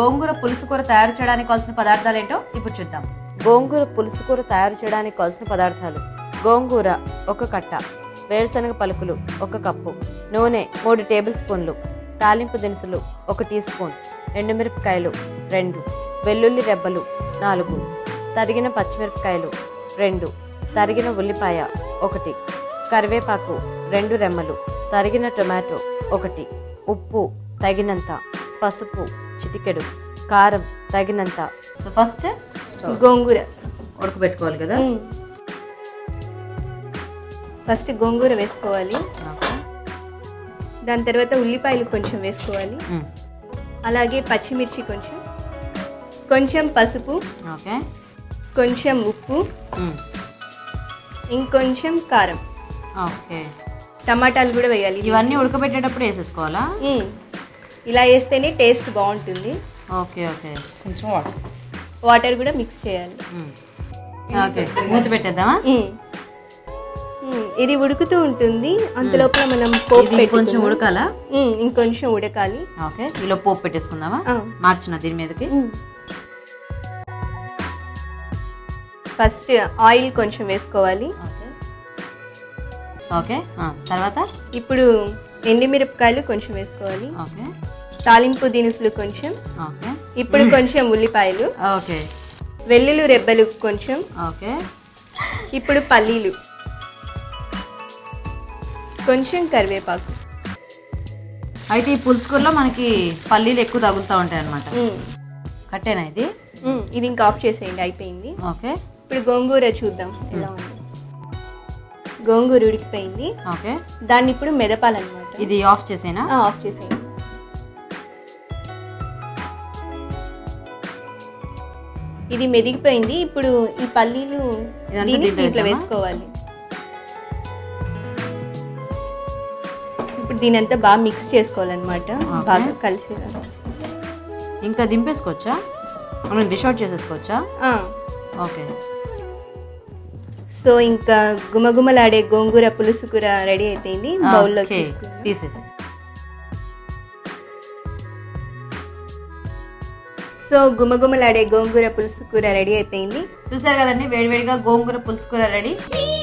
గోంగూర పులుసు కూర తయారు చేయడానికి కావాల్సిన పదార్థాలు ఏంటో ఇప్పుడు చూద్దాం గోంగూర పులుసు కూర తయారు చేయడానికి కావాల్సిన పదార్థాలు గోంగూర ఒక కట్ట వేరుశనగ పలుకులు ఒక కప్పు నూనె మూడు టేబుల్ స్పూన్లు తాలింపు దినుసులు ఒక టీ స్పూన్ ఎండుమిరపకాయలు రెండు వెల్లుల్లి రెబ్బలు నాలుగు తరిగిన పచ్చిమిరపకాయలు రెండు తరిగిన ఉల్లిపాయ ఒకటి కరివేపాకు రెండు రెమ్మలు తరిగిన టొమాటో ఒకటి ఉప్పు తగినంత పసుపు చిటికెడు కారం తగినంత సో ఫస్ట్ గోంగూర ఉడకబెట్టుకోవాలి కదా మ్మ్. ఫస్ట్ గోంగూర వేసుకోవాలి దాని తర్వాత ఉల్లిపాయలు కొంచెం వేసుకోవాలి అలాగే పచ్చిమిర్చి కొంచెం కొంచెం పసుపు ఓకే కొంచెం ఉప్పు ఇంకొంచెం కారం ఓకే టమాటాలు కూడా వేయాలి ఇవన్నీ ఉడకబెట్టేటప్పుడు వేసేసుకోవాలా మ్మ్. ఇలా వేస్తేనే టేస్ట్ బాగుంటుంది ఓకే ఓకే కొంచెం వాటర్ వాటర్ కూడా మిక్స్ చేయాలి ఓకే మూత పెట్టేద్దామా మ్మ్. మ్మ్. ఇది ఉడుకుతూ ఉంటుంది అంతలోపల మనం పోపు ఇది కొంచెం పెట్టుకుందాం. ఉడకాలా మ్మ్. ఇంకొంచెం ఉడకాలి ఓకే ఇలా పోపు పెట్టేసుకుందామా ఆ. మార్చిన దీని మీదకి మ్మ్. ఫస్ట్ ఆయిల్ కొంచెం వేసుకోవాలి ఓకే ఓకే ఆ, తర్వాత ఇప్పుడు ఎండిమిరపకాయలు కొంచెం వేసుకోవాలి ఓకే తాలింపు దినుసులు కొంచెం ఓకే ఇప్పుడు కొంచెం ఉల్లిపాయలు ఓకే వెల్లుల్లి రెబ్బలు కొంచెం ఓకే ఇప్పుడు పల్లీలు కొంచెం కరివేపాకు అయితే ఈ పులుసుకూరలో మనకి పల్లీలు ఎక్కువ తగులుతూ ఉంటాయి అనమాట మ్మ్. కట్టేనా ఇది మ్మ్. ఇది ఇంకా ఆఫ్ చేసేయండి అయిపోయింది ఓకే ఇప్పుడు గోంగూర చూద్దాం ఎలా ఉంది గోంగూర ఉడికిపోయింది ఓకే దాన్ని ఇప్పుడు మెదపాలన్నమాట ఇది ఆఫ్ చేసేనా ఆ, ఆఫ్ చేసేయండి ఇది మెదిగిపోయింది ఇప్పుడు ఈ పల్లీలు ఇదంతా దీన్ని దీంట్లో దీంట్లో వేద్దామా? వేసుకోవాలి ఇప్పుడు దీని అంతా బాగా మిక్స్ చేసుకోవాలన్నమాట ఓకే. బాగా కలిసేలా ఇంకా దింపేసుకోవచ్చా మనం డిష్ అవుట్ చేసేసుకోవచ్చా ఆ, ఓకే సో ఇంకా గుమగుమలాడే గోంగూర పులుసు కూర రెడీ అయిపోయింది బౌల్లో ఓకే తీసేసి సో గుమగుమలాడే గోంగూర పులుసు కూర రెడీ అయిపోయింది చూసారు కదండి వేడివేడిగా గోంగూర పులుసు కూర రెడీ